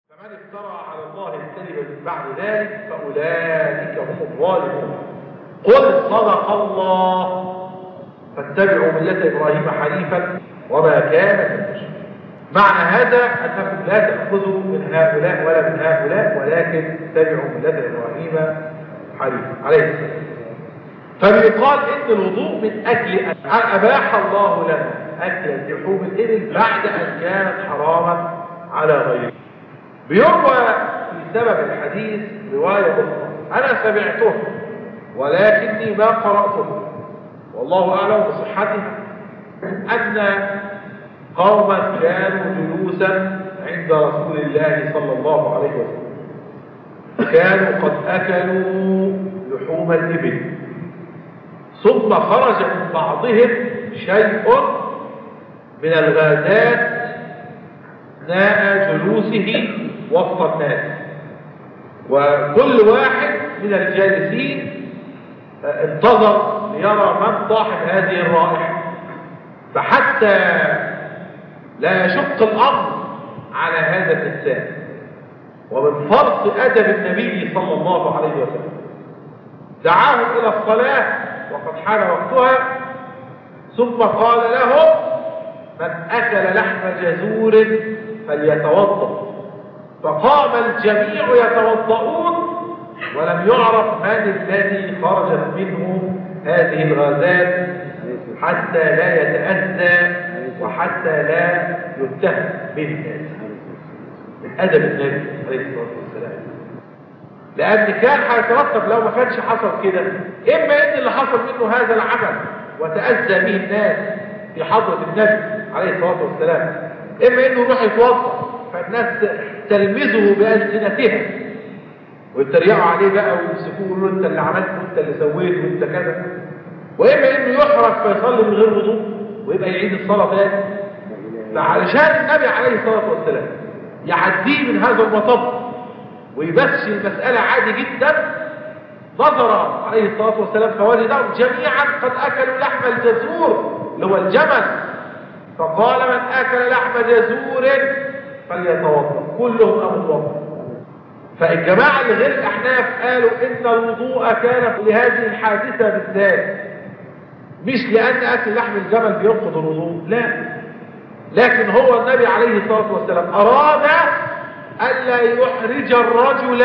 فمن افترى على الله الكذب من بعد ذلك فأولئك هم الظالمون قل صدق الله فاتبعوا ملة إبراهيم حنيفا وما كان من المشركين معنى هذا أنكم لا تأخذوا من هؤلاء ولا من هؤلاء ولكن اتبعوا ملة إبراهيم حنيفا عليه السلام فبيقال إن الوضوء من أجل أن أباح الله لنا أكل لحوم الإبل بعد أن كانت حراما على غيره بيروى في سبب الحديث رواية أخرى أنا سمعته ولكني ما قرأته والله أعلم بصحته أن قوما كانوا جلوسا عند رسول الله صلى الله عليه وسلم كانوا قد أكلوا لحوم الإبل ثم خرج من بعضهم شيء من الغازات اثناء جلوسه وسط الناس وكل واحد من الجالسين انتظر ليرى من صاحب هذه الرائحة فحتى لا يشق الأمر على هذا الإنسان ومن فرط أدب النبي صلى الله عليه وسلم دعاهم إلى الصلاة وقد حان وقتها ثم قال لهم من أكل لحم جزور فليتوضا فقام الجميع يتوضؤون ولم يعرف من الذي خرجت منه هذه الغازات حتى لا يتأذى وحتى لا يتهم بالناس من أدب النبي عليه الصلاة والسلام لأن كان هيترتب لو ما كانش حصل كده إما إن اللي حصل منه هذا العمل وتأذى به الناس في حضرة النبي عليه الصلاة والسلام إما إنه يروح يتوضا فالناس تلمزه بألسنتها ويتريقوا عليه بقى ويمسكوه ويقولوا انت اللي عملت وانت اللي سويت وانت كذا واما انه يحرج فيصلي من غير وضوء ويبقى يعيد الصلاه تاني فعلشان النبي عليه الصلاه والسلام يعديه من هذا المطب ويمشي المساله عادي جدا نظر عليه الصلاه والسلام فوجدهم جميعا قد اكلوا لحم الجزور اللي هو الجمل فقال من اكل لحم جزور فليتوضا كلهم قاموا توضا فالجماعة اللي غير الأحناف قالوا إن الوضوء كان لهذه الحادثة بالذات مش لأن أكل لحم الجمل بينقض الوضوء لا لكن هو النبي عليه الصلاة والسلام أراد ألا يحرج الرجل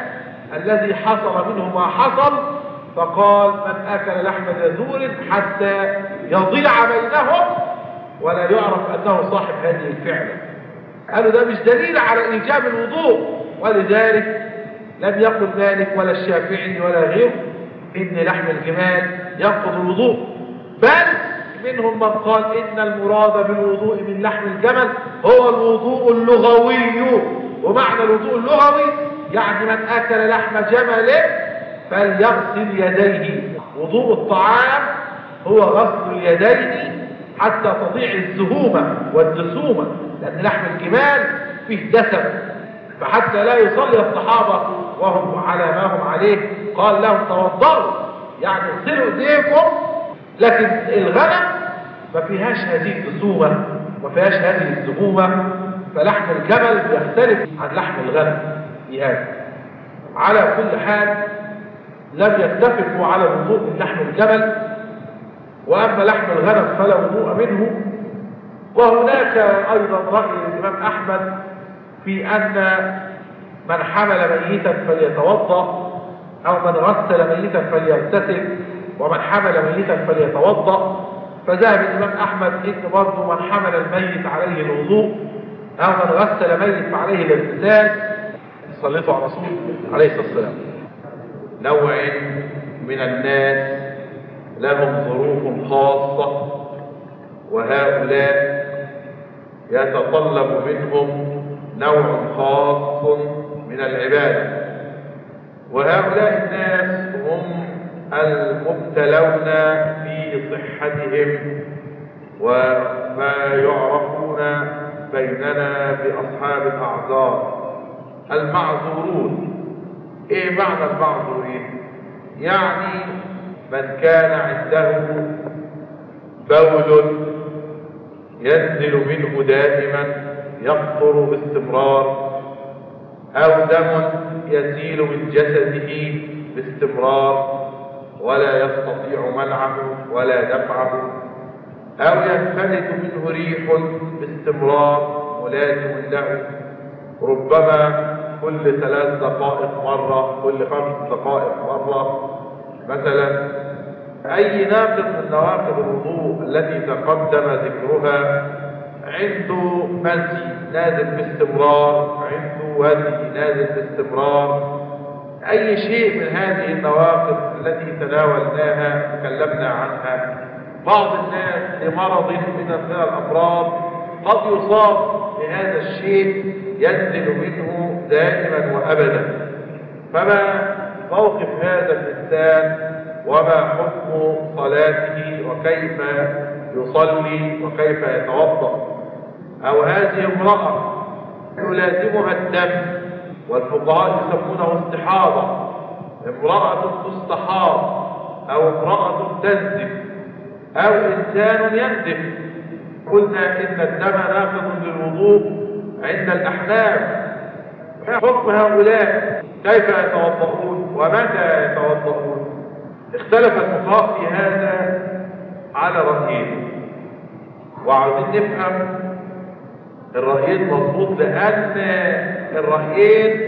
الذي حصل منه ما حصل فقال من أكل لحم جزور حتى يضيع بينهم ولا يعرف أنه صاحب هذه الفعلة قالوا ده مش دليل على إيجاب الوضوء ولذلك لم يقل مالك ولا الشافعي ولا غيره ان لحم الجمال ينقض الوضوء بل منهم من قال ان المراد بالوضوء من لحم الجمل هو الوضوء اللغوي ومعنى الوضوء اللغوي يعني من اكل لحم جمل فليغسل يديه وضوء الطعام هو غسل اليدين حتى تضيع الزهومة والدسومة لأن لحم الجمال فيه دسم فحتى لا يصلي الصحابة وهم على ما هم عليه قال لهم توضروا يعني اغسلوا ايديكم لكن الغنم ما فيهاش هذه الدسومة ما فيهاش هذه الزهومة فلحم الجمل بيختلف عن لحم الغنم في هذا على كل حال لم يتفقوا على الوضوء من لحم الجمل وأما لحم الغنم فلا وضوء منه وهناك أيضا رأي الإمام أحمد في أن من حمل ميتا فليتوضا أو من غسل ميتا فليغتسل ومن حمل ميتا فليتوضا فذهب الإمام أحمد إن برضه من حمل الميت عليه الوضوء أو من غسل ميت فعليه الاغتسال صليتوا على رسول عليه الصلاة والسلام نوع من الناس لهم ظروف خاصة وهؤلاء يتطلب منهم نوع خاص من العبادة وهؤلاء الناس هم المبتلون في صحتهم وما يعرفون بيننا بأصحاب الأعذار المعذورون ايه معنى المعذورين يعني من كان عنده بول ينزل منه دائما يقطر باستمرار أو دم يسيل من جسده باستمرار ولا يستطيع منعه ولا دفعه أو ينفلت منه ريح باستمرار ملازم له ربما كل ثلاث دقائق مرة كل خمس دقائق مرة مثلا أي ناقض من نواقض الوضوء التي تقدم ذكرها عنده مزي نازل باستمرار عنده ودي نازل باستمرار أي شيء من هذه النواقض التي تناولناها تكلمنا عنها بعض الناس لمرض من الأمراض قد يصاب بهذا الشيء ينزل منه دائما وأبدا فما موقف هذا الإنسان وما حكم صلاته وكيف يصلي وكيف يتوضأ أو هذه امرأة يلازمها الدم والفقهاء يسمونه استحاضة امرأة تستحاض أو امرأة تنزف أو إنسان ينزف قلنا إن الدم ناقض للوضوء عند الأحناف حكم هؤلاء كيف يتوضؤون ومتى يتوضؤون اختلف الفقهاء في هذا على رأيين وعاوزين نفهم الرأيين مضبوط لأن الرأيين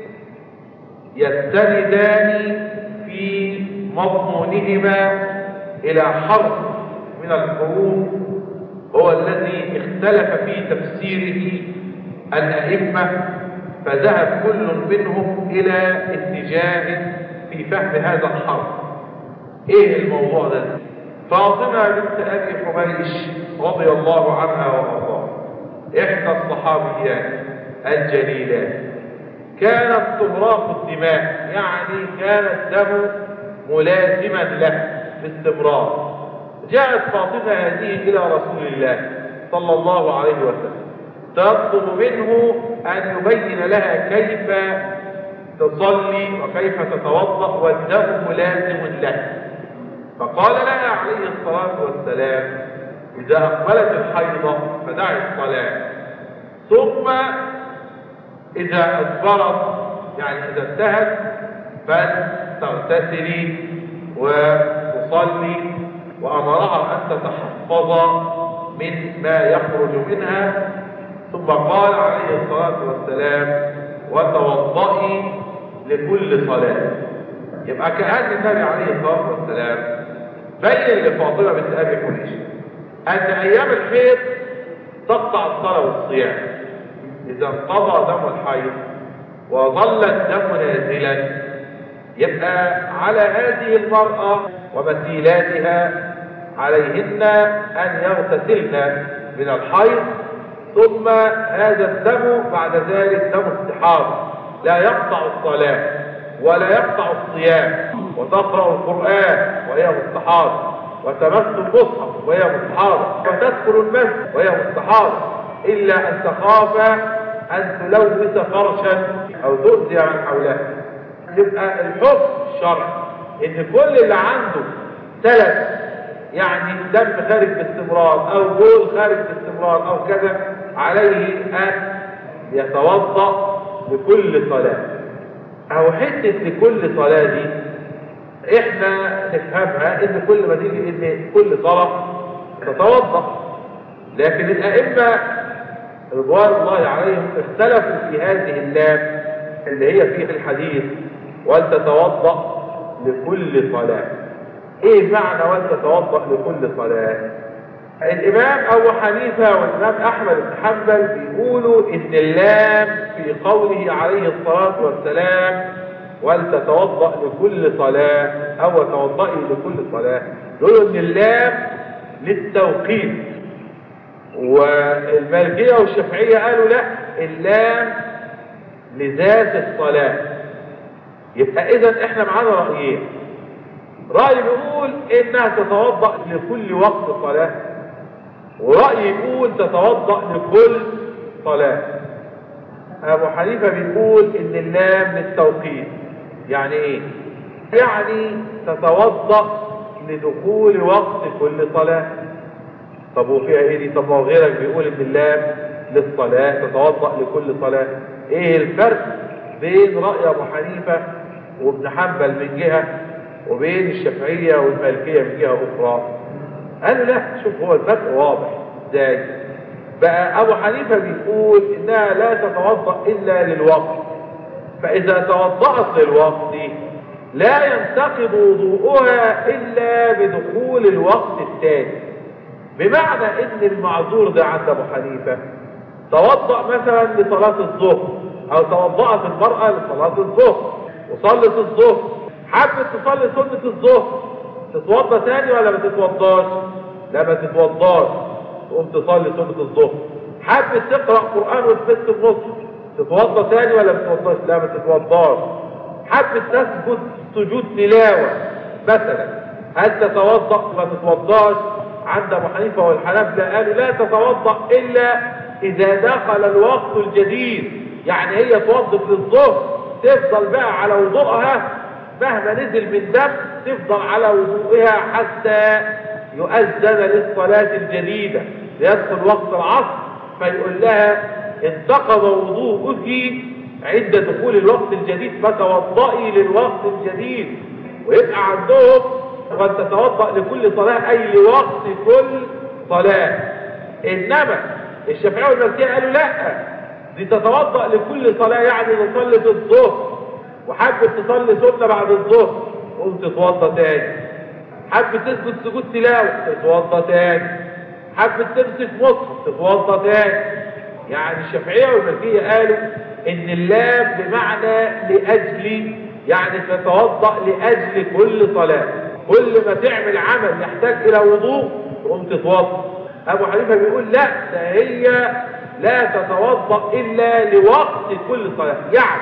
يستندان في مضمونهما إلى حرف من الحروف هو الذي اختلف في تفسيره الأئمة فذهب كل منهم إلى اتجاه في فهم هذا الحرف ايه الموضوع ده فاطمة بنت أبي حبيش رضي الله عنها وارضاها إحدى الصحابيات الجليلات كانت تغراق الدماء يعني كان الدم ملازما له باستمرار جاءت فاطمة هذه إلى رسول الله صلى الله عليه وسلم تطلب منه أن يبين لها كيف تصلي وكيف تتوضأ والدم ملازم له فقال لها عليه الصلاة والسلام إذا أقبلت الحيضة فدعي الصلاة ثم إذا أدبرت يعني إذا انتهت فلتغتسلي وتصلي وأمرها أن تتحفظ من ما يخرج منها ثم قال عليه الصلاة والسلام وتوضئي لكل صلاة يبقى كأن النبي عليه الصلاة والسلام بين لفاطمة بنت أبي حنيش أن أيام الحيض تقطع الصلاة والصيام إذا انقضى دم الحيض وظل الدم نازلا يبقى على هذه المرأة ومثيلاتها عليهن أن يغتسلن من الحيض ثم هذا الدم بعد ذلك دم استحاضة لا يقطع الصلاة ولا يقطع الصيام وتقرأ القرآن وهي مستحاضة وتمس المصحف وهي مستحاضة وتدخل المسجد وهي مستحاضة إلا أن تخاف أن تلوث فرشا أو تؤذي من حولها يبقى الحكم الشرعي إن كل اللي عنده ثلاث يعني دم خارج باستمرار أو بول خارج باستمرار أو كذا عليه أن يتوضأ لكل صلاة أو حتة لكل صلاة دي احنا نفهمها ان كل ما تيجي ان كل صلاة تتوضأ لكن الائمة رضوان الله عليهم اختلفوا في هذه اللام اللي هي في الحديث ولتتوضأ لكل صلاة ايه معنى ولتتوضأ لكل صلاة الامام ابو حنيفة والامام احمد بن حنبل بيقولوا ان اللام في قوله عليه الصلاة والسلام ولتتوضأ لكل صلاة او توضئي لكل صلاة يقولوا ان اللام للتوقيت والمالكية والشافعية قالوا لا اللام لذات الصلاة يبقى اذا احنا معانا رأيين رأي بيقول انها تتوضأ لكل وقت صلاة ورأي يقول تتوضأ لكل صلاة ابو حنيفة بيقول ان اللام للتوقيت يعني ايه يعني تتوضأ لدخول وقت كل صلاة طب وفيها ايه دي طب وغيرك بيقول ان اللام للصلاة تتوضأ لكل صلاة ايه الفرق بين رأي أبو حنيفة وابن حنبل من جهة وبين الشافعية والمالكية من جهة أخرى قالوا لا شوف هو الفرق واضح ازاي بقى أبو حنيفة بيقول إنها لا تتوضأ إلا للوقت فإذا توضأت للوقت لا ينتقض وضوءها إلا بدخول الوقت الثاني بمعنى إن المعذور ده عند أبو حنيفة توضأ مثلا لصلاة الظهر أو توضأت المرأة لصلاة الظهر وصلت الظهر حبت تصلي سنة الظهر تتوضأ تاني ولا ما تتوضاش؟ لا ما تتوضاش تقوم تصلي سنة الظهر حبت تقرأ قرآن وتمس النص تتوضا تاني ولا ما تتوضاش لا ما تتوضاش حبت تسجد سجود تلاوه مثلا هل تتوضا ما تتوضاش عند ابو حنيفه والحنابلة قالوا لا تتوضا الا اذا دخل الوقت الجديد يعني هي توضت للظهر تفضل بقى على وضوءها مهما نزل من دم تفضل على وضوءها حتى يؤذن للصلاة الجديدة ليدخل وقت العصر فيقول لها انتقض وضوءك عند دخول الوقت الجديد فتوضئي للوقت الجديد ويبقى عندهم قد تتوضأ لكل صلاة أي لوقت كل صلاة إنما الشافعية والمالكية قالوا لا دي تتوضأ لكل صلاة يعني تصلي الظهر وحبت تصلي سنة بعد الظهر قوم تتوضأ تاني حبت تسجد سجود تلاوة تتوضأ تاني حبت تمسك مصحف تتوضأ تاني يعني الشافعية والمالكية قالوا ان اللام بمعنى لأجل يعني تتوضأ لأجل كل صلاة كل ما تعمل عمل يحتاج إلى وضوء تقوم تتوضأ أبو حنيفة بيقول لا ده هي لا تتوضأ إلا لوقت كل صلاة يعني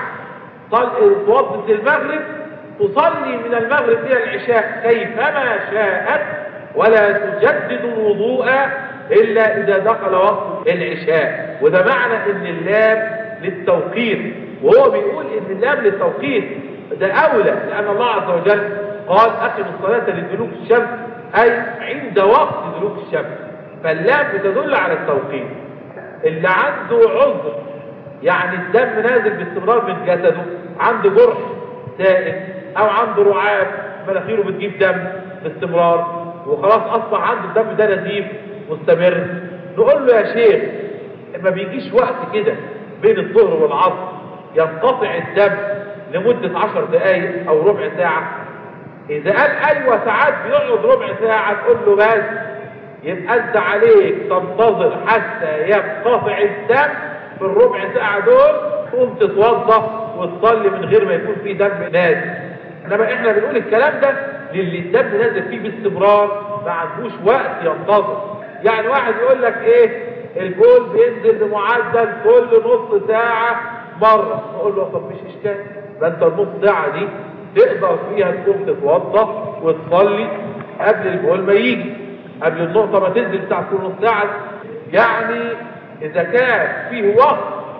صل توضت المغرب تصلي من المغرب إلى العشاء كيفما شاءت ولا تجدد الوضوء إلا إذا دخل وقت العشاء وده معنى إن اللام للتوقيت وهو بيقول إن اللام للتوقيت ده أولى لأن الله عز وجل قال أقم الصلاة لدلوك الشمس أي عند وقت دلوك الشمس فاللام بتدل على التوقيت اللي عنده عذر يعني الدم نازل باستمرار من جسده عنده جرح سائل او عنده رعاب مناخيره بتجيب دم باستمرار وخلاص اصبح عنده الدم ده نزيف مستمر نقول له يا شيخ ما بيجيش وقت كده بين الظهر والعصر ينقطع الدم لمدة عشر دقايق او ربع ساعة اذا قال ايوه ساعات بيقعد ربع ساعة تقول له بس يبقى انت عليك تنتظر حتى ينقطع الدم في الربع ساعة دول تقوم تتوضا وتصلي من غير ما يكون في دم نازل انما احنا بنقول الكلام ده للي الدم نازل فيه باستمرار ما عندوش وقت ينتظر يعني واحد يقول لك ايه البول بينزل بمعدل كل نص ساعة مرة نقول له طب مش اشكال ده انت النص ساعة دي تقدر فيها تقوم تتوضا وتصلي قبل البول ما يجي قبل النقطة ما تنزل بتاع كل نص ساعة يعني اذا كان فيه وقت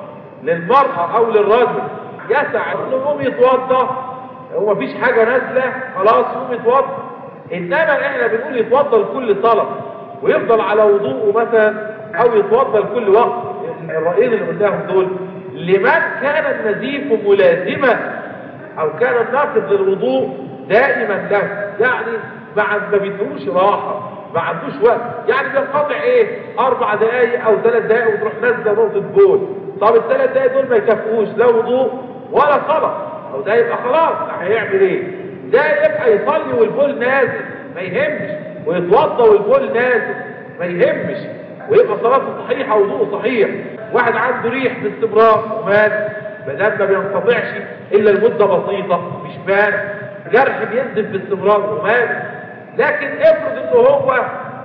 للمرأة او للرجل يسع انه يقوم يتوضا هو مفيش حاجة نازلة خلاص يقوم يتوضا انما احنا بنقول يتوضا لكل طلب ويفضل على وضوءه مثلا او يتوضا لكل وقت الرأيين اللي قلناهم دول لمن كان النزيف ملازما او كان الناقض للوضوء دائما له يعني ما بيدوش راحة ما عندوش وقت يعني بينقطع ايه اربع دقايق او ثلاث دقايق وتروح نازله نقطة بول طب الثلاث دقايق دول ما يكفوش لا وضوء ولا صلاة او ده يبقى خلاص هيعمل ايه ده يبقى يصلي والبول نازل ما يهمش ويتوضى والبول نازل ما يهمش ويبقى صلاته صحيحة وضوءه صحيح واحد عنده ريح باستمرار ومات بدل ما بينقطعش الا لمدة بسيطة مش مات جرح بينزف باستمرار ومات لكن افرض انه هو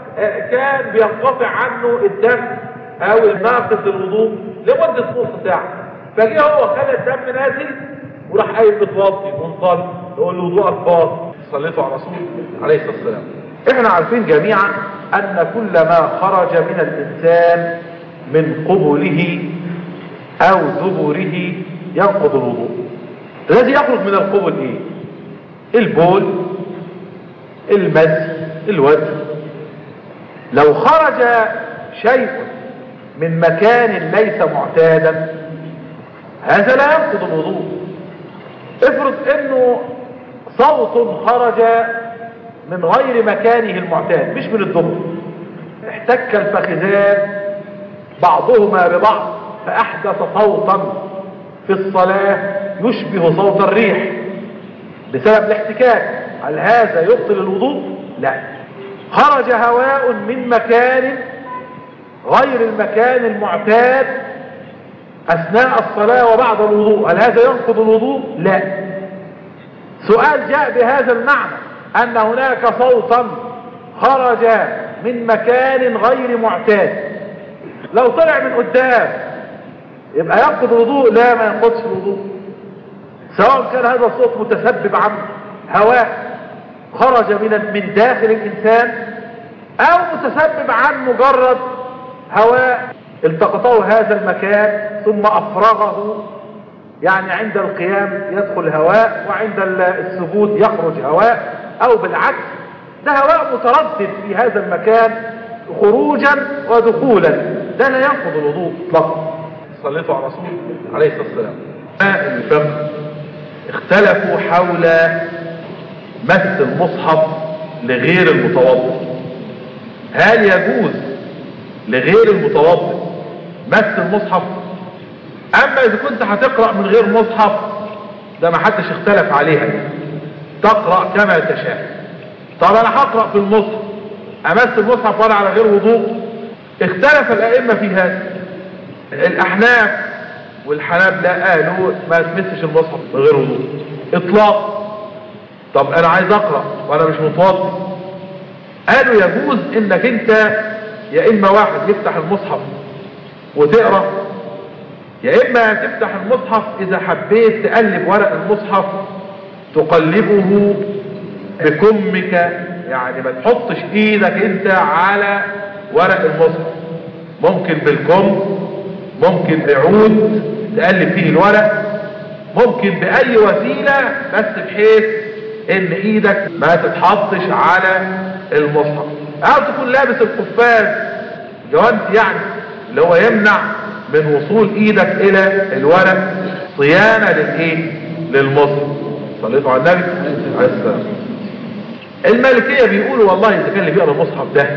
كان بينقطع عنه الدم او الناقص الوضوء لمدة نص ساعة فجه هو خلى الدم نازل وراح قايم متوضي ومصلي يقول له وضوءك باطل صليته على رسول عليه الصلاه والسلام احنا عارفين جميعا ان كل ما خرج من الانسان من قبله او دبره ينقض الوضوء الذي يخرج من القبل ايه البول المد الوجه لو خرج شيء من مكان ليس معتادا هذا لا ينقض الوضوء افرض انه صوت خرج من غير مكانه المعتاد مش من الدبر احتك الفخذان بعضهما ببعض فاحدث صوتا في الصلاة يشبه صوت الريح بسبب الاحتكاك هل هذا يبطل الوضوء لا خرج هواء من مكان غير المكان المعتاد اثناء الصلاة وبعد الوضوء هل هذا ينقض الوضوء لا سؤال جاء بهذا المعنى ان هناك صوتا خرج من مكان غير معتاد لو طلع من قدام يبقى ينقض الوضوء لا ما ينقضش الوضوء سواء كان هذا الصوت متسبب عن هواء خرج من من داخل الانسان او متسبب عن مجرد هواء التقطه هذا المكان ثم افرغه يعني عند القيام يدخل هواء وعند السجود يخرج هواء او بالعكس ده هواء متردد في هذا المكان خروجا ودخولا ده لا ينقض الوضوء اطلاقا صليتوا على رسول عليه الصلاه والسلام الفقه اختلفوا حول مس المصحف لغير المتوضئ هل يجوز لغير المتوضئ مس المصحف اما اذا كنت هتقرأ من غير مصحف ده ما حدش اختلف عليها تقرأ كما تشاء طب انا هقرأ في المصحف امس المصحف ولا على غير وضوء اختلف الائمة في هذا الاحناف والحنابلة قالوا ما تمسش المصحف من غير وضوء اطلاق طب انا عايز اقرأ وانا مش متوضي قالوا يجوز انك انت يا اما واحد يفتح المصحف وتقرأ يا اما تفتح المصحف اذا حبيت تقلب ورق المصحف تقلبه بكمك يعني ما تحطش ايدك انت على ورق المصحف ممكن بالكم ممكن بعود تقلب فيه الورق ممكن باي وسيلة بس بحيث ان ايدك ما تتحطش على المصحف او تكون لابس القفاز جوانت يعني اللي هو يمنع من وصول ايدك الى الورق صيانة للايه للمصحف صليتوا على النبي عليه السلام المالكية بيقولوا والله اذا كان اللي بيقرا المصحف ده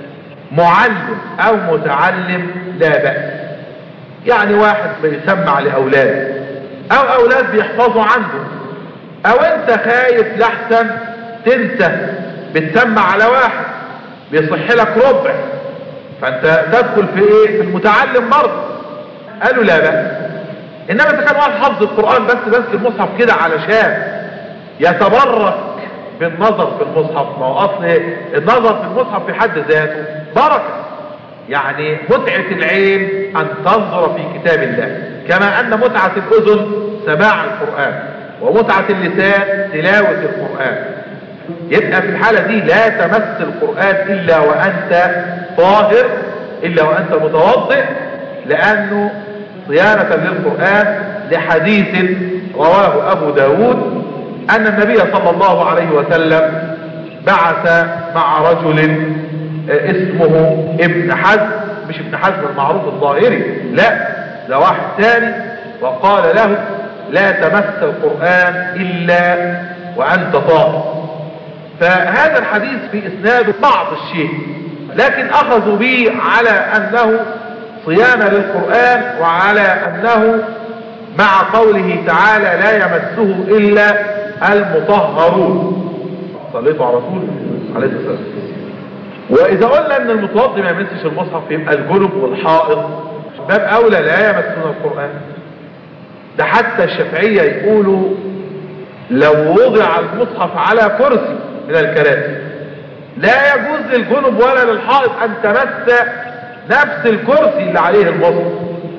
معلم او متعلم لا بأس يعني واحد بيسمع لاولاد او اولاد بيحفظوا عنده او انت خايف لحسن تنسى بتسمع على واحد بيصح لك ربع فانت تدخل في ايه في المتعلم برضه قالوا لا بأس انما اذا كان واحد حفظ القرآن بس بس المصحف كده علشان يتبرك بالنظر في المصحف ما هو اصل النظر في المصحف في حد ذاته بركة يعني متعة العين ان تنظر في كتاب الله كما ان متعة الاذن سماع القرآن ومتعة اللسان تلاوة القرآن يبقى في الحالة دي لا تمس القرآن الا وانت طاهر الا وانت متوضئ لانه صيانة للقرآن لحديث رواه ابو داود ان النبي صلى الله عليه وسلم بعث مع رجل اسمه ابن حزم مش ابن حزم المعروف الظاهري لا ده واحد ثاني وقال له لا تمس القرآن الا وانت طاهر فهذا الحديث في اسناده بعض الشيء لكن اخذوا به على انه صيانة للقرآن وعلى انه مع قوله تعالى لا يمسه الا المطهرون صليتوا على رسول عليه الصلاة والسلام واذا قلنا ان المتوضي ما يمسش المصحف يبقى الجنب والحائط باب اولى لا يمسون القرآن ده حتى الشافعية يقولوا لو وضع المصحف على كرسي من الكراسي لا يجوز للجنب ولا للحائط ان تمس نفس الكرسي اللي عليه المصحف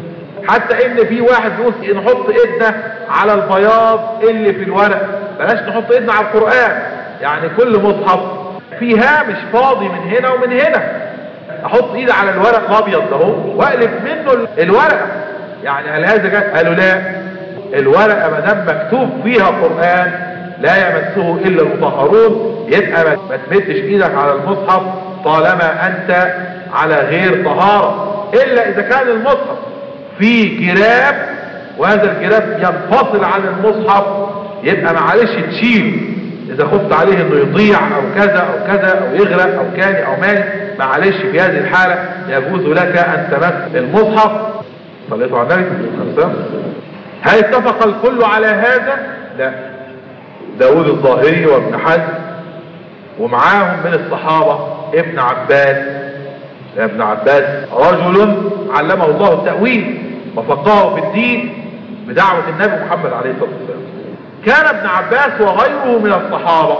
حتى ان في واحد بيقول نحط ايدنا على البياض اللي في الورق بلاش نحط ايدنا على القرآن يعني كل مصحف في هامش فاضي من هنا ومن هنا احط ايدي على الورق الابيض ده اهو واقلب منه الورقه يعني هل هذا جاء قالوا لا الورقه ما دام مكتوب فيها قران لا يمسه الا المطهرون يبقى ما تمدش ايدك على المصحف طالما انت على غير طهاره الا اذا كان المصحف فيه جراب وهذا الجراب ينفصل عن المصحف يبقى معلش تشيله اذا خفت عليه انه يضيع او كذا او كذا او يغرق او كاني او مالي معلش في هذه الحالة يجوز لك ان تمس المصحف صليتوا على النبي هل اتفق الكل على هذا لا داود الظاهري وابن حزم ومعاهم من الصحابة ابن عباس ابن عباس رجل علمه الله التأويل وفقهه في الدين بدعوة النبي محمد عليه الصلاة والسلام كان ابن عباس وغيره من الصحابة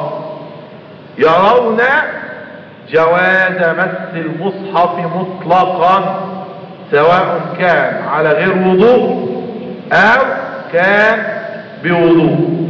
يرون جواز مس المصحف مطلقا سواء كان على غير وضوء او كان بوضوء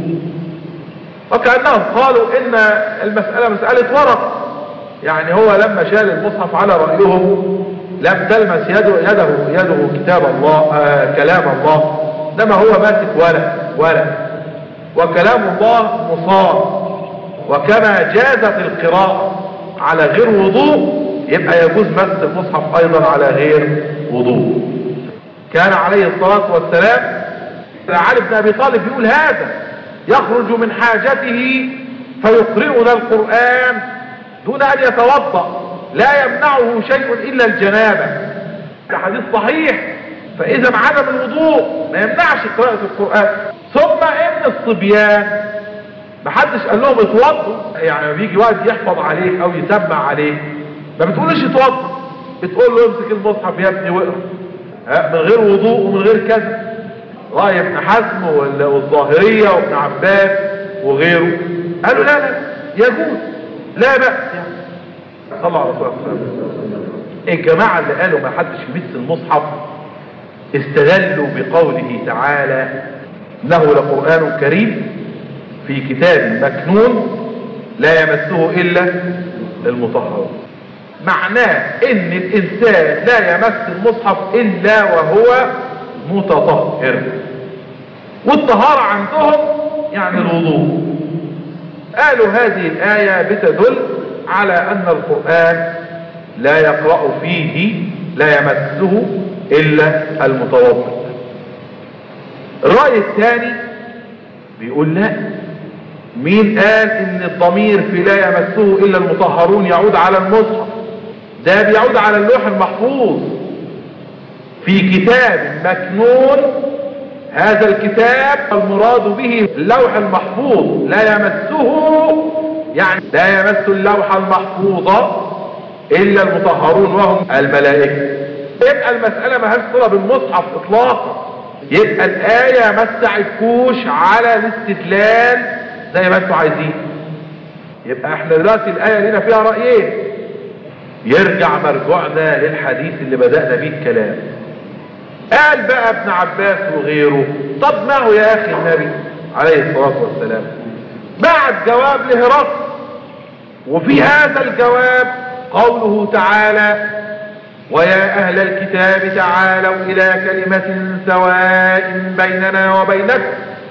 وكأنهم قالوا ان المسألة مسألة ورق يعني هو لما شال المصحف على رأيهم لم تلمس يده يده, يده كتاب الله آه كلام الله انما هو ماسك ورق ورق وكلام الله مصار وكما جازت القراءة على غير وضوء يبقى يجوز مس المصحف ايضا على غير وضوء كان عليه الصلاة والسلام علي بن ابي طالب يقول هذا يخرج من حاجته فيقرئنا القرآن دون ان يتوضأ لا يمنعه شيء الا الجنابة ده حديث صحيح فاذا عدم الوضوء ما يمنعش قراءة القرآن ثم ان الصبيان محدش قال لهم اتوضوا يعني لما بيجي واحد يحفظ عليك او يسمع عليك ما بتقولش اتوضى بتقول له امسك المصحف يا ابني واقرا من غير وضوء ومن غير كذا رأي ابن حزم والظاهرية وابن عباس وغيره قالوا لا لا يجوز لا بأس يعني صلى الله عليه وسلم الجماعة اللي قالوا ما حدش يمس المصحف استدلوا بقوله تعالى انه لقرآن كريم في كتاب مكنون لا يمسه الا المطهرون معناه ان الانسان لا يمس المصحف الا وهو متطهر والطهارة عندهم يعني الوضوء قالوا هذه الآية بتدل على أن القرآن لا يقرأ فيه لا يمسه إلا المتوضئ الرأي الثاني بيقول لا مين قال ان الضمير في لا يمسه الا المطهرون يعود على المصحف ده بيعود على اللوح المحفوظ في كتاب مكنون هذا الكتاب المراد به اللوح المحفوظ لا يمسه يعني لا يمس اللوح المحفوظ الا المطهرون وهم الملائكة يبقى المسألة ما هي صلة بالمصحف اطلاقا يبقى الآية ما استعدكوش على الاستدلال زي ما انتوا عايزين يبقى احنا دلوقتي الآية لنا فيها رأيين يرجع مرجعنا للحديث اللي بدأنا بيه الكلام قال بقى ابن عباس وغيره طب ما هو يا اخي النبي عليه الصلاة والسلام بعد جواب لهرقل وفي هذا الجواب قوله تعالى ويا اهل الكتاب تعالوا الى كلمة سواء بيننا وبينكم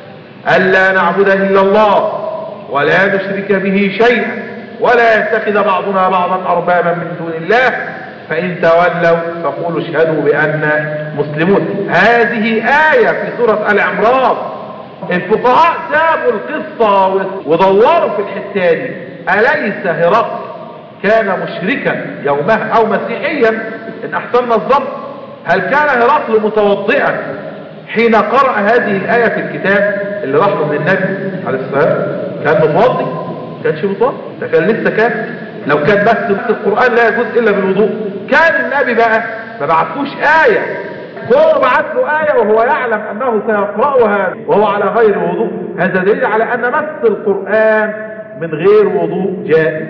الا نعبد الا الله ولا نشرك به شيئا ولا يتخذ بعضنا بعضا اربابا من دون الله فإن تولوا فقولوا اشهدوا بأن مسلمون هذه آية في سورة آل عمران الفقهاء سابوا القصة ودوروا في الحتة دي أليس هرقل كان مشركا يومها أو مسيحيا إن أحسننا الظن هل كان هرقل متوضئا حين قرأ هذه الآية في الكتاب اللي راح من النبي عليه السلام كان متوضي كانش متوضي ده كان لسه كان لو كان بس القرآن لا يجوز إلا بالوضوء كان النبي بقى ما بعثوش آية هو بعث له آية وهو يعلم أنه سيقرأها وهو على غير وضوء هذا دليل على أن مس القرآن من غير وضوء جائز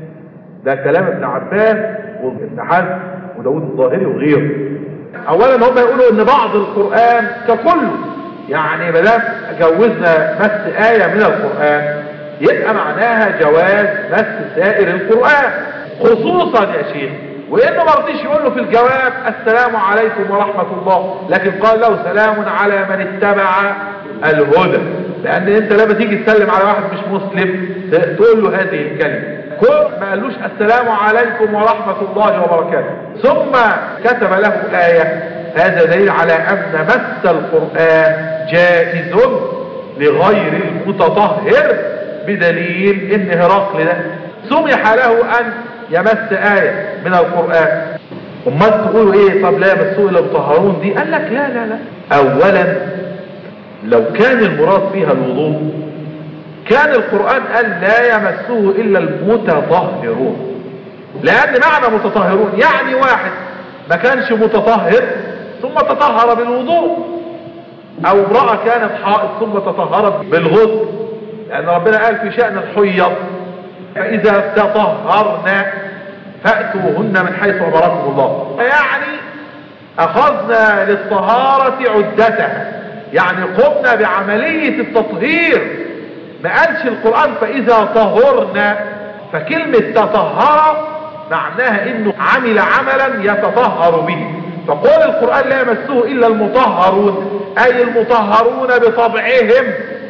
ده كلام ابن عباس وابن حزم وداود الظاهري وغيره اولا هم يقولوا ان بعض القرآن ككله يعني بدل جوزنا مس آية من القرآن يبقى معناها جواز مس سائر القرآن خصوصا يا شيخ وانه ما رضيش يقول له في الجواب السلام عليكم ورحمة الله لكن قال له سلام على من اتبع الهدى لان انت لما تيجي تسلم على واحد مش مسلم تقول له هذه الكلمة كل ما قالوش السلام عليكم ورحمة الله وبركاته ثم كتب له آية هذا دليل على أن مس القرآن جائز لغير المتطهر بدليل ان هرقل ده سمح له ان يمس آية من القرآن امال تقولوا ايه طب لا يمسوه الا المطهرون دي قال لك لا لا لا اولا لو كان المراد فيها الوضوء كان القرآن قال لا يمسه الا المتطهرون لان معنى متطهرون يعني واحد ما كانش متطهر ثم تطهر بالوضوء او امرأة كانت حائض ثم تطهرت بالغسل لان ربنا قال في شأن الحيض فاذا تطهرنا فأتوهن من حيث أمركم الله يعني أخذنا للطهارة عدتها يعني قمنا بعملية التطهير ما قالش القرآن فإذا طهرنا فكلمة تطهر معناها انه عمل عملا يتطهر به فقول القرآن لا يمسه الا المطهرون اي المطهرون بطبعهم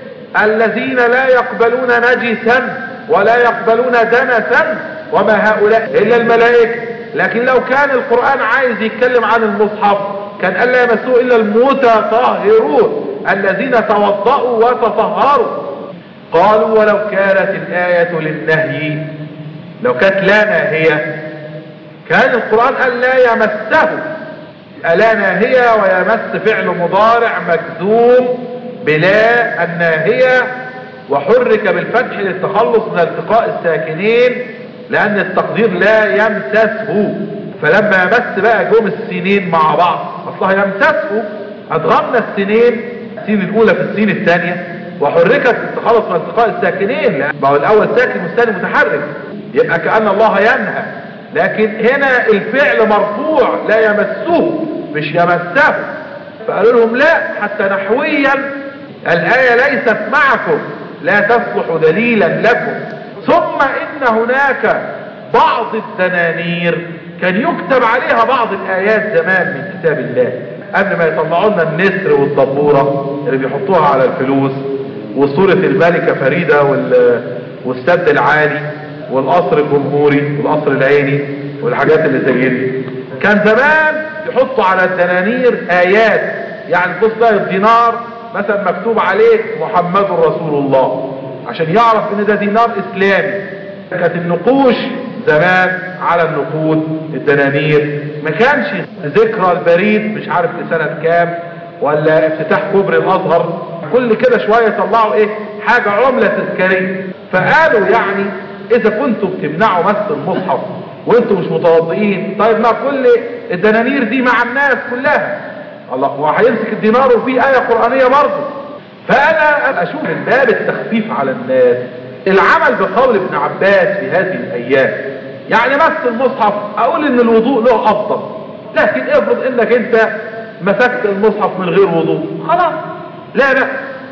الذين لا يقبلون نجسا ولا يقبلون دنسا وما هؤلاء الا الملائكة لكن لو كان القرآن عايز يتكلم عن المصحف كان ألا يمسوه إلا المتطهرون الذين توضأوا وتطهروا قالوا ولو كانت الآية للنهي لو كانت لا ناهية كان القرآن قال لا يمسه ألا ناهية ويمس فعل مضارع مكذوم بلا الناهية وحرك بالفتح للتخلص من التقاء الساكنين لان التقدير لا يمسسه فلما يمس بقى جوم السنين مع بعض اصلها يمسسه ادغمنا السنين السين الاولى في السين الثانية وحركت التخلص من التقاء الساكنين ما هو الاول ساكن والثاني متحرك يبقى كأن الله ينهى لكن هنا الفعل مرفوع لا يمسه مش يمسه فقالوا لهم لا حتى نحويا الآية ليست معكم لا تصلح دليلا لكم ثم ان هناك بعض الدنانير كان يكتب عليها بعض الايات زمان من كتاب الله قبل ما يطلعوا لنا النسر والدبورة اللي بيحطوها على الفلوس وصورة الملكة فريدة والسد العالي والقصر الجمهوري والقصر العيني والحاجات اللي زي دي كان زمان يحطوا على الدنانير ايات يعني تبص بقى الدينار مثلا مكتوب عليه محمد رسول الله عشان يعرف ان ده دينار اسلامي كانت النقوش زمان على النقود الدنانير ما كانش ذكرى البريد مش عارف لسنة كام ولا افتتاح كوبري الازهر كل كده شوية طلعوا ايه حاجة عملة تذكارية فقالوا يعني اذا كنتوا بتمنعوا مس المصحف وانتوا مش متوضئين طيب ما كل الدنانير دي مع الناس كلها الله وهيمسك الدينار وفيه آية قرآنية برضه فأنا أشوف من باب التخفيف على الناس العمل بقول ابن عباس في هذه الأيام يعني مس المصحف أقول إن الوضوء له أفضل لكن افرض إنك أنت مسكت المصحف من غير وضوء خلاص لا بأس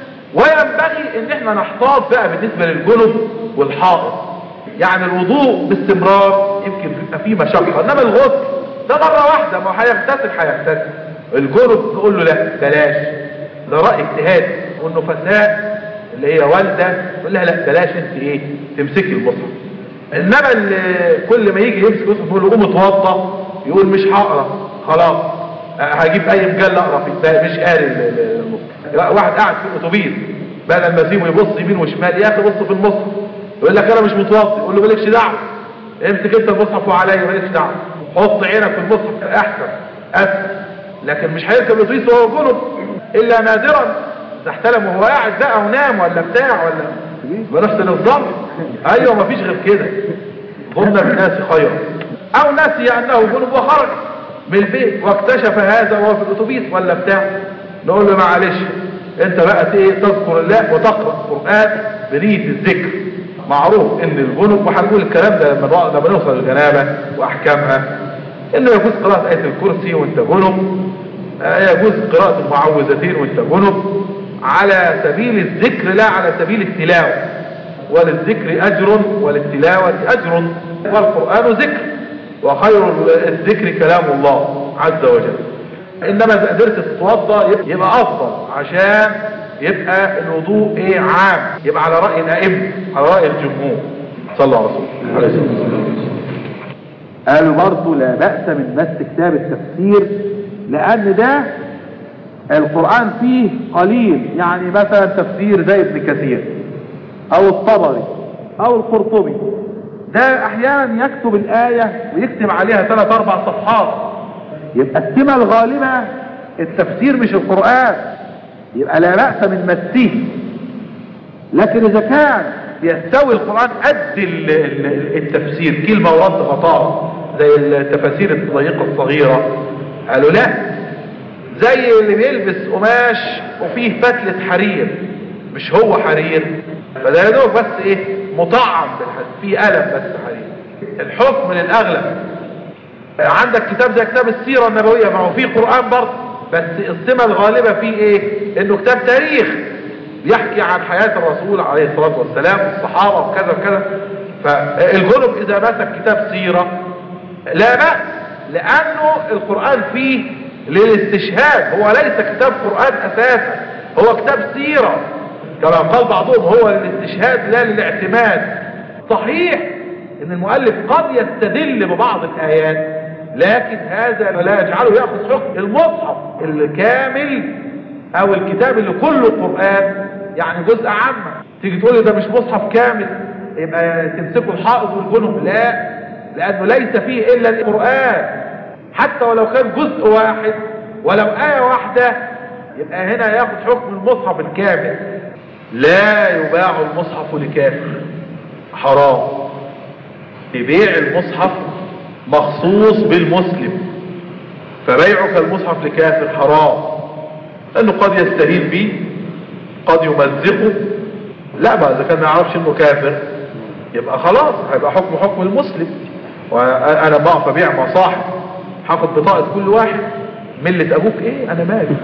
وينبغي إن احنا نحتاط بقى بالنسبة للجنب والحائط يعني الوضوء باستمرار يمكن بيبقى فيه مشقة إنما الغسل ده مرة واحدة ما هيغتسل هيغتسل الجنب نقول له لا بلاش ده رأي اجتهادي والنفساء اللي هي والدة تقول لها لا بلاش انت ايه تمسكي المصحف انما اللي كل ما يجي يمسك المصحف يقول له قوم اتوضى يقول مش هقرا خلاص هجيب اي مجله اقرا فيه مش قاري المصحف واحد قاعد في الاتوبيس بدل ما اسيبه يبص يمين وشمال يا اخي بص في المصحف يقول لك انا مش متوضي يقول له مالكش دعوه امسك انت المصحف وعليا مالكش دعوه حط عينك في المصحف احسن اسهل لكن مش هيركب الاتوبيس وهو جنب الا نادرا تحتلم وهو قاعد بقى ونام ولا بتاع ولا بنفس الظن ايوه مفيش غير كده ظن بالناس خيرا او نسي انه جنب وخرج من البيت واكتشف هذا وهو في الاتوبيس ولا بتاع نقول له معلش انت بقى ايه تذكر الله وتقرا القران بنيه الذكر معروف ان الجنب وهنقول الكلام ده لما لما نوصل للجنابه واحكامها انه يجوز قراءه ايه الكرسي وانت جنب يجوز قراءه المعوذتين وانت جنب على سبيل الذكر لا على سبيل التلاوة وللذكر أجر وللتلاوة أجر والقرآن ذكر وخير الذكر كلام الله عز وجل إنما إذا قدرت تتوضى يبقى أفضل عشان يبقى الوضوء إيه عام يبقى على رأي الأئمة على رأي الجمهور صلى الله عليه وسلم عليه وسلم قالوا برضه لا بأس من مس كتاب التفسير لأن ده القرآن فيه قليل يعني مثلا تفسير زي ابن كثير او الطبري او القرطبي ده احيانا يكتب الاية ويكتب عليها ثلاث اربع صفحات يبقى السمة الغالبة التفسير مش القرآن يبقى لا بأس من مسه لكن اذا كان يستوي القرآن قد التفسير كلمة ورد غطاء زي التفاسير الضيقة الصغيرة قالوا لا زي اللي بيلبس قماش وفيه فتلة حرير مش هو حرير فده يا دوب بس ايه مطعم بالحد فيه قلم بس حرير الحكم للاغلب عندك كتاب زي كتاب السيرة النبوية ما هو فيه قرآن برضه بس السمة الغالبة فيه ايه انه كتاب تاريخ يحكي عن حياة الرسول عليه الصلاة والسلام والصحابة وكذا وكذا فالجنب اذا مسك كتاب سيرة لا بأس لانه القرآن فيه للاستشهاد هو ليس كتاب قرآن اساسا هو كتاب سيرة كما قال بعضهم هو للاستشهاد لا للاعتماد صحيح ان المؤلف قد يستدل ببعض الايات لكن هذا لا يجعله يأخذ حكم المصحف الكامل او الكتاب اللي كله قرآن يعني جزء عامة تيجي تقول ده مش مصحف كامل يبقى تمسكوا الحائط والجنب لا لانه ليس فيه الا القرآن حتى ولو كان جزء واحد ولو آية واحدة يبقى هنا ياخد حكم المصحف الكامل لا يباع المصحف لكافر حرام ببيع المصحف مخصوص بالمسلم فبيعك المصحف لكافر حرام لانه قد يستهين به قد يمزقه لا بقى اذا كان ما يعرفش انه كافر يبقى خلاص هيبقى حكم حكم المسلم وانا بقف ابيع مصاحف هاخد بطاقة كل واحد ملة ابوك ايه انا مالي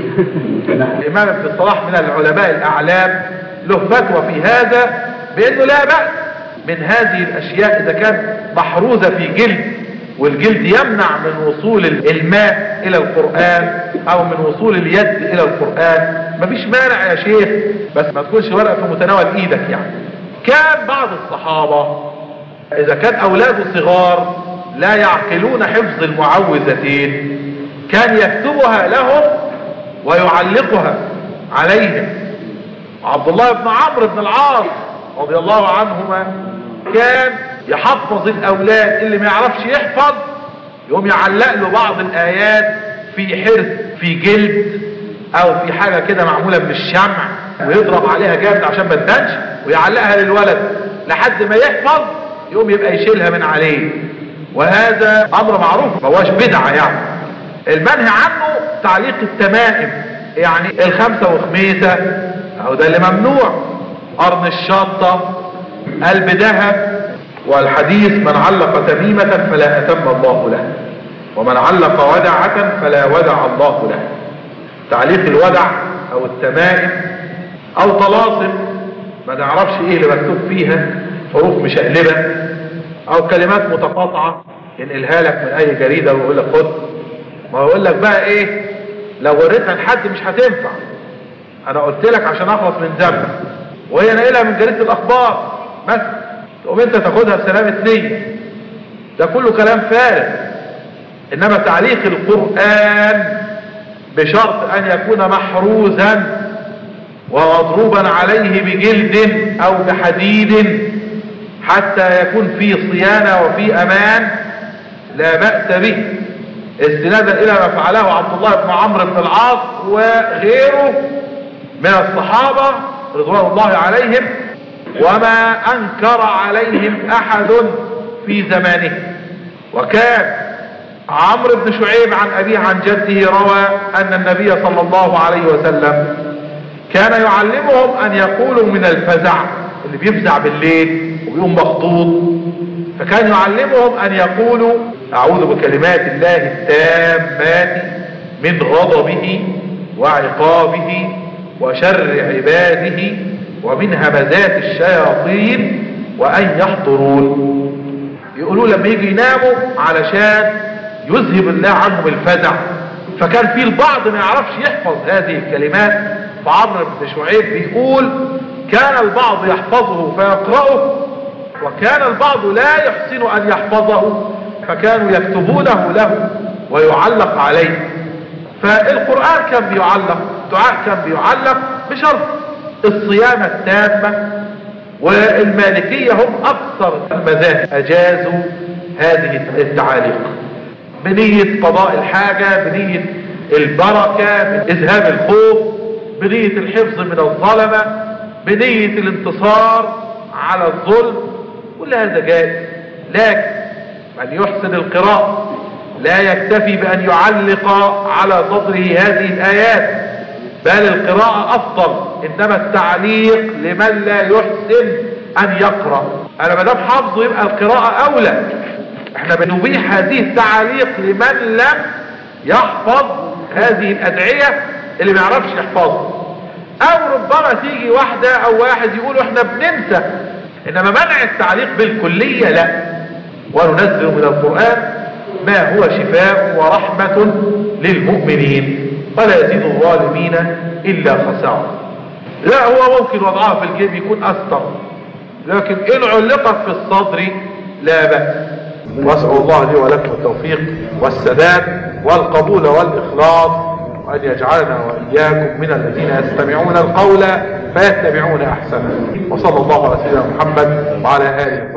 الامام ابن الصلاح من العلماء الاعلام له فتوى في هذا بانه لا بأس من هذه الاشياء اذا كان محروزة في جلد والجلد يمنع من وصول الماء الى القرآن او من وصول اليد الى القرآن مفيش مانع يا شيخ بس ما تكونش ورقة في متناول ايدك يعني كان بعض الصحابة اذا كان اولاده صغار لا يعقلون حفظ المعوذتين كان يكتبها لهم ويعلقها عليهم عبد الله بن عمرو بن العاص رضي الله عنهما كان يحفظ الاولاد اللي ما يعرفش يحفظ يقوم يعلق له بعض الايات في حرز في جلد او في حاجة كده معمولة من الشمع ويضرب عليها جامد عشان ما تبانش ويعلقها للولد لحد ما يحفظ يقوم يبقى يشيلها من عليه وهذا امر معروف ما هواش بدعة يعني المنهي عنه تعليق التمائم يعني الخمسة وخميسة اهو ده اللي ممنوع قرن الشطة قلب ذهب والحديث من علق تميمة فلا أتم الله له ومن علق ودعة فلا ودع الله له تعليق الودع او التمائم او طلاسم ما نعرفش ايه اللي مكتوب فيها حروف مشقلبة او كلمات متقاطعة ينقلها لك من اي جريدة ويقول لك خد ما يقول لك بقى ايه لو وريتها لحد مش هتنفع انا قلت لك عشان اخلص من ذنبك وهي ناقلها من جريدة الاخبار بس تقوم انت تاخدها بسلامة نية ده كله كلام فارغ انما تعليق القرآن بشرط ان يكون محروزا ومضروبا عليه بجلد او بحديد حتى يكون في صيانة وفي امان لا بأس به استنادا الى ما فعله عبد الله بن عمرو بن العاص وغيره من الصحابة رضوان الله عليهم وما انكر عليهم احد في زمانه وكان عمرو بن شعيب عن أبيه عن جده روى أن النبي صلى الله عليه وسلم كان يعلمهم أن يقولوا من الفزع اللي بيفزع بالليل وبيقوم مخطوط فكان يعلمهم أن يقولوا أعوذ بكلمات الله التامات من غضبه وعقابه وشر عباده ومن همزات الشياطين وأن يحضرون يقولوا لما يجي يناموا علشان يذهب الله عنهم الفزع فكان في البعض ما يعرفش يحفظ هذه الكلمات فعمرو بن شعيب بيقول كان البعض يحفظه فيقرأه وكان البعض لا يحسن أن يحفظه فكانوا يكتبونه له ويعلق عليه فالقرآن كان بيعلق الدعاء كان بيعلق بشرط الصيانة التامة والمالكية هم أكثر المذاهب أجازوا هذه التعاليق بنية قضاء الحاجة بنية البركة بإذهاب الخوف بنية الحفظ من الظلمة بنية الانتصار على الظلم كل هذا جائز لكن من يحسن القراءة لا يكتفي بأن يعلق على صدره هذه الآيات بل القراءة أفضل إنما التعليق لمن لا يحسن أن يقرأ أنا مدام حافظه يبقى القراءة أولى احنا بنبيح هذه التعاليق لمن لم يحفظ هذه الأدعية اللي ما يعرفش يحفظها أو ربما تيجي واحدة أو واحد يقولوا احنا بننسى إنما منع التعليق بالكلية لا وننزل من القرآن ما هو شفاء ورحمة للمؤمنين ولا يزيد الظالمين إلا خسارة لا هو ممكن وضعها في الجيب يكون أستر لكن إن علقت في الصدر لا بأس وأسأل الله لي ولكم التوفيق والسداد والقبول والإخلاص وأن يجعلنا وإياكم من الذين يستمعون القول فيتبعون أحسنه وصلى الله على سيدنا محمد وعلى آله